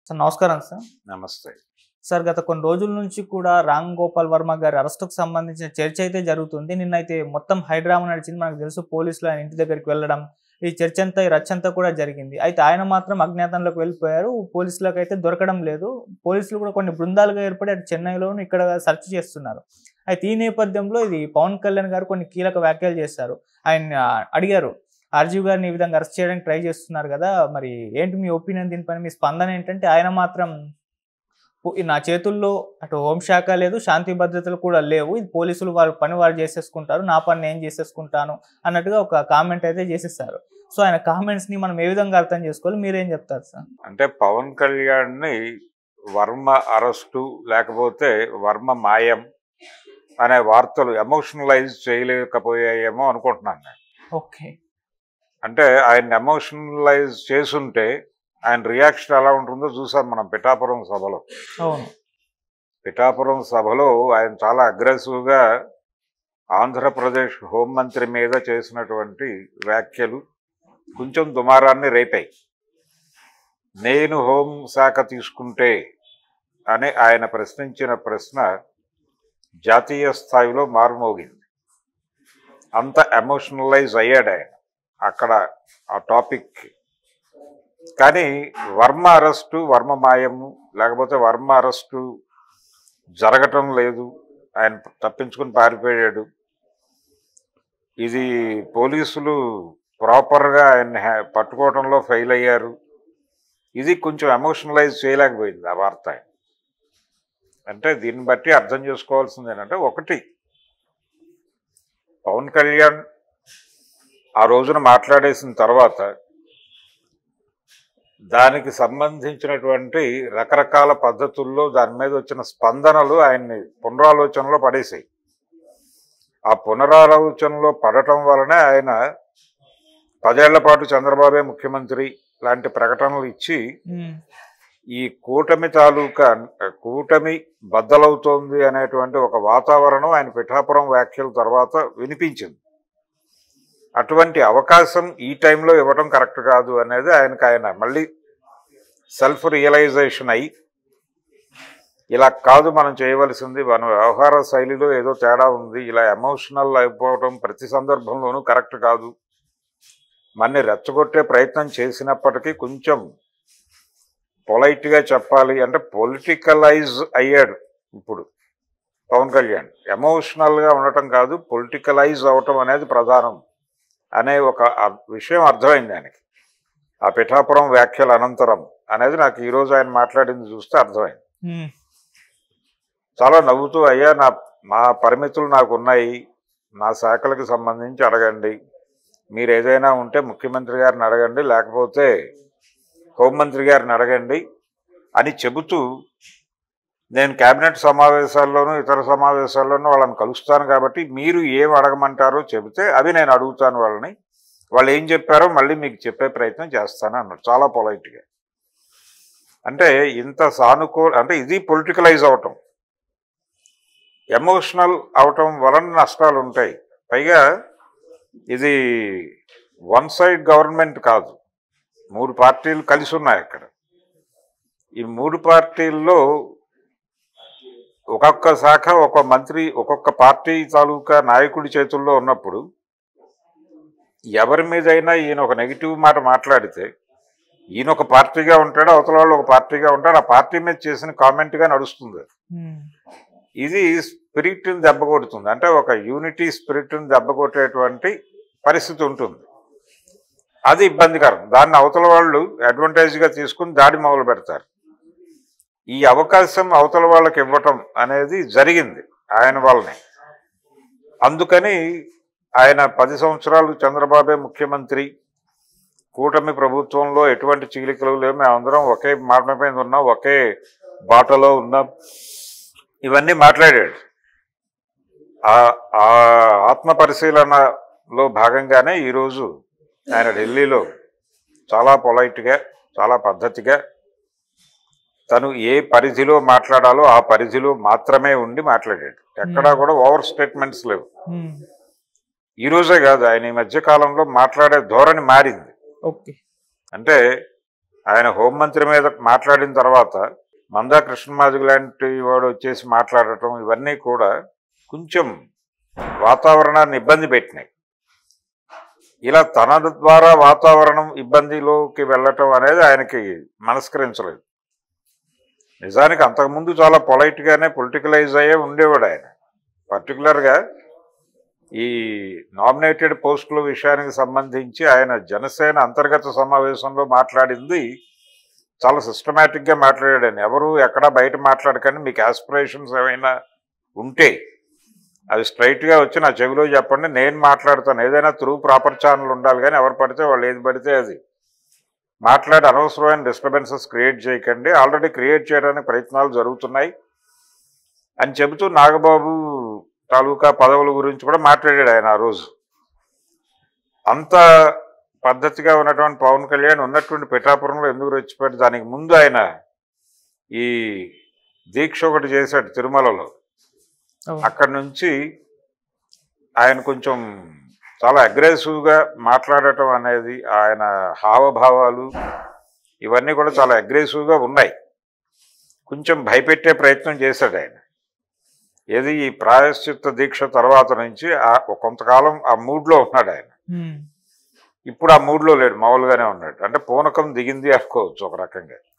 Sir నమస్కారం sir నమస్తే sir గత కొన్ని రోజుల నుంచి కూడా రామ్ గోపాల్ వర్మ గారి అరెస్టుకు సంబంధించిన చర్చ అయితే జరుగుతుంది నిన్నైతే మొత్తం హైడ్రామా నడిచింది మనకు తెలుసు పోలీసులు ఆయన ఇంటి దగ్గరికి వెళ్ళడం ఈ చర్చ అంతా ఈ రచ్చ అంతా కూడా జరిగింది అయితే ఆయన మాత్రం అజ్ఞాతంలోకి వెళ్ళిపోయారు పోలీసులకు అయితే దొరకడం లేదు పోలీసులు కూడా కొన్ని బృందాలుగా ఏర్పడి అటు చెన్నైలోను ఇక్కడ సెర్చ్ చేస్తున్నారు అయితే ఈ నేపథ్యంలో ఇది పవన్ కళ్యాణ్ గారు కొన్ని కీలక వ్యాఖ్యలు చేశారు ఆయన ఆ, అడిగారు ఆర్జీవ్ గారిని ఈ విధంగా అరెస్ట్ చేయడానికి ట్రై చేస్తున్నారు కదా మరి ఏంటి మీ ఒపీనియన్ దీనిపైన మీ స్పందన ఏంటంటే ఆయన మాత్రం "పో- నా చేతుల్లో అటు హోంశాఖ లేదు శాంతి భద్రతలు కూడా లేవు ఇది పోలీసులు వాళ్ళ పని వారు చేసేసుకుంటారు నా పని నేను చేసేసుకుంటాను అన్నట్టుగా ఒక కామెంట్ అయితే చేసేసారు సో ఆయన కామెంట్స్ ని మనం ఏ విధంగా అర్థం చేసుకోవాలి మీరేం చెప్తారు సార్ అంటే పవన్ కళ్యాణ్ని వర్మ అరెస్టు లేకపోతే వర్మ మాయం అనే వార్తలు ఎమోషనలైజ్ చేయలేకపోయాయేమో అనుకుంటున్నాను నేను ఓకే అంటే ఆయన ఎమోషనలైజ్ చేసుంటే ఆయన రియాక్షన్ ఎలా ఉంటుందో చూసాం మనం పిఠాపురం సభలో అవును పిఠాపురం సభలో ఆయన చాలా అగ్రెసివ్గా ఆంధ్రప్రదేశ్ హోంమంత్రి మీద చేసినటువంటి వ్యాఖ్యలు కొంచెం దుమారాన్ని రేపాయి నేను హోం శాఖ తీసుకుంటే అని ఆయన ప్రశ్నించిన ప్రశ్న జాతీయ స్థాయిలో మారుమోగింది అంత ఎమోషనలైజ్ అయ్యాడు ఆయన అక్కడ ఆ టాపిక్ కానీ వర్మ అరెస్టు వర్మ మాయము లేకపోతే వర్మ అరెస్టు జరగటం లేదు ఆయన తప్పించుకుని పారిపోయాడు ఇది పోలీసులు ప్రాపర్గా ఆయన హ్యా- పట్టుకోవడంలో ఫెయిల్ అయ్యారు ఇది కొంచెం ఎమోషనలైజ్ చేయలేకపోయింది ఆ వార్త ఆయన. అంటే దీన్ని బట్టి అర్థం చేసుకోవాల్సింది ఏంటంటే ఒకటి పవన్ కళ్యాణ్ ఆ రోజున మాట్లాడేసిన తర్వాత దానికి సంబంధించినటువంటి రకరకాల పద్ధతుల్లో దాని మీద వచ్చిన స్పందనలు ఆయన్ని పునరాలోచనలో పడేసాయి ఆ పునరాలోచనలో పడటం వలనే ఆయన పదేళ్ల పాటు చంద్రబాబే ముఖ్యమంత్రి లాంటి ప్రకటనలు ఇచ్చి ఉమ్, ఈ కూటమి తాలూకా కూటమి బద్దలవుతోంది అనేటువంటి ఒక వాతావరణం ఆయన పిఠాపురం వ్యాఖ్యల తర్వాత వినిపించింది అటువంటి అవకాశం ఈ టైంలో ఇవ్వడం కరెక్ట్ కాదు అనేది ఆయనకు ఆయన మళ్ళీ సెల్ఫ్ రియలైజేషన్ అయ్యి ఇలా కాదు మనం చేయవలసింది మన వ్యవహార శైలిలో ఏదో తేడా ఉంది ఇలా ఎమోషనల్ అయిపోవడం ప్రతి సందర్భంలోనూ కరెక్ట్ కాదు మన్ని రెచ్చగొట్టే ప్రయత్నం చేసినప్పటికీ కొంచెం పొలైట్గా చెప్పాలి అంటే పొలిటికలైజ్ అయ్యాడు ఇప్పుడు పవన్ కళ్యాణ్ ఎమోషనల్గా ఉండటం కాదు పొలిటికలైజ్ అవటం అనేది ప్రధానం అనే ఒక అ- విషయం అర్థమైంది ఆయనకి ఆ పిఠాపురం వ్యాఖ్యల అనంతరం అనేది నాకు ఈరోజు ఆయన మాట్లాడింది చూస్తే అర్థమైంది ఉమ్, చాలా నవ్వుతూ అయ్యా నా మా పరిమితులు నాకు ఉన్నాయి నా శాఖలకు సంబంధించి అడగండి మీరు ఏదైనా ఉంటే ముఖ్యమంత్రి గారిని అడగండి లేకపోతే హోంమంత్రి గారిని అడగండి అని చెబుతూ నేను కేబినెట్ సమావేశాల్లోనూ ఇతర సమావేశాల్లోనూ వాళ్ళని కలుస్తాను కాబట్టి మీరు ఏం అడగమంటారో చెబితే అవి నేను అడుగుతాను వాళ్ళని వాళ్ళు ఏం చెప్పారో మళ్ళీ మీకు చెప్పే ప్రయత్నం చేస్తాను అన్నాడు చాలా పొలైట్గా అంటే ఇంత సానుకూల అంటే ఇది పొలిటికలైజ్ అవటం ఎమోషనల్ అవటం వలన నష్టాలు ఉంటాయి పైగా ఇది వన్ సైడ్ గవర్నమెంట్ కాదు మూడు పార్టీలు కలిసి ఉన్నాయి అక్కడ ఈ మూడు పార్టీల్లో ఒక్కొక్క శాఖ ఒక మంత్రి ఒక్కొక్క పార్టీ తాలూకా నాయకుడి చేతుల్లో ఉన్నప్పుడు ఎవరి మీదైనా ఈయన ఒక నెగిటివ్ మాట మాట్లాడితే ఈయన ఒక పార్టీగా ఉంటాడు అవతల వాళ్ళు ఒక పార్టీగా ఉంటాడు ఆ పార్టీ మీద చేసిన కామెంట్గా నడుస్తుంది ఉమ్, ఇది స్పిరిట్ని దెబ్బ కొడుతుంది అంటే ఒక యూనిటీ స్పిరిట్ని దెబ్బ కొట్టేటువంటి పరిస్థితి ఉంటుంది అది ఇబ్బందికరం దాన్ని అవతల వాళ్ళు అడ్వాంటేజ్గా తీసుకుని దాడి మొదలు పెడతారు ఈ అవకాశం అవతల వాళ్ళకి ఇవ్వటం అనేది జరిగింది ఆయన వల్లనే అందుకని ఆయన పది సంవత్సరాలు చంద్రబాబే ముఖ్యమంత్రి కూటమి ప్రభుత్వంలో ఎటువంటి చీలికలు లేవు మేమందరం ఒకే మాట మీద ఉన్నాం ఒకే బాటలో ఉన్నాం ఇవన్నీ మాట్లాడాడు ఆ ఆ ఆత్మ పరిశీలనలో భాగంగానే ఈరోజు ఆయన ఢిల్లీలో చాలా పొలైట్గా చాలా పద్ధతిగా తను ఏ పరిధిలో మాట్లాడాలో ఆ పరిధిలో మాత్రమే ఉండి మాట్లాడాడు ఎక్కడా కూడా ఓవర్ స్టేట్మెంట్స్ లేవు ఉమ్, ఈ రోజే కాదు ఆయన ఈ మధ్య కాలంలో మాట్లాడే ధోరణి మారింది ఓకే అంటే ఆయన హోంమంత్రి మీద మాట్లాడిన తర్వాత మందా కృష్ణమాదిగ లాంటి వాడు వచ్చేసి మాట్లాడటం ఇవన్నీ కూడా కొంచెం వాతావరణాన్ని ఇబ్బంది పెట్టినాయి ఇలా తన ద్వారా వాతావరణం ఇబ్బందిలోకి వెళ్ళటం అనేది ఆయనకి మనస్కరించలేదు నిజానికి అంతకుముందు చాలా పొలైట్గానే పొలిటికలైజ్ అయ్యే ఉండేవాడు ఆయన పర్టికులర్గా ఈ నామినేటెడ్ పోస్టుల విషయానికి సంబంధించి ఆయన జనసేన అంతర్గత సమావేశంలో మాట్లాడింది చాలా సిస్టమేటిక్గా మాట్లాడాడు ఆయన ఎవరు ఎక్కడ బయట మాట్లాడకండి మీకు ఆస్పిరేషన్స్ ఏమైనా ఉంటే అది స్ట్రైట్గా వచ్చి నా చెవిలో చెప్పండి నేను మాట్లాడతాను ఏదైనా త్రూ ప్రాపర్ ఛానల్ ఉండాలి కానీ ఎవరు పడితే వాళ్ళు ఏది పడితే అది మాట్లాడి అనవసరమైన డిస్టర్బెన్సెస్ క్రియేట్ చేయకండి ఆల్రెడీ క్రియేట్ చేయడానికి ప్రయత్నాలు జరుగుతున్నాయి అని చెబుతూ నాగబాబు తాలూకా పదవుల గురించి కూడా మాట్లాడాడు ఆయన ఆ రోజు అంత పద్ధతిగా ఉన్నటువంటి పవన్ కళ్యాణ్ ఉన్నటువంటి పిఠాపురంలో ఎందుకు రెచ్చిపెట్టి దానికి ముందు ఆయన ఈ దీక్ష ఒకటి చేశాడు తిరుమలలో అవును. అక్కడి నుంచి ఆయన కొంచెం చాలా అగ్రెసివ్గా మాట్లాడటం అనేది ఆయన హావభావాలు ఇవన్నీ కూడా చాలా అగ్రెసివ్గా ఉన్నాయి కొంచెం భయపెట్టే ప్రయత్నం చేశాడు ఆయన ఏది ఈ ప్రాయశ్చిత్త దీక్ష తర్వాత నుంచి ఆ కొంతకాలం ఆ మూడ్లో ఉన్నాడు ఆయన ఉమ్. ఇప్పుడు ఆ మూడ్లో లేడు మామూలుగానే ఉన్నాడు అంటే పూనకం దిగింది అనుకోవచ్చు ఒక రకంగా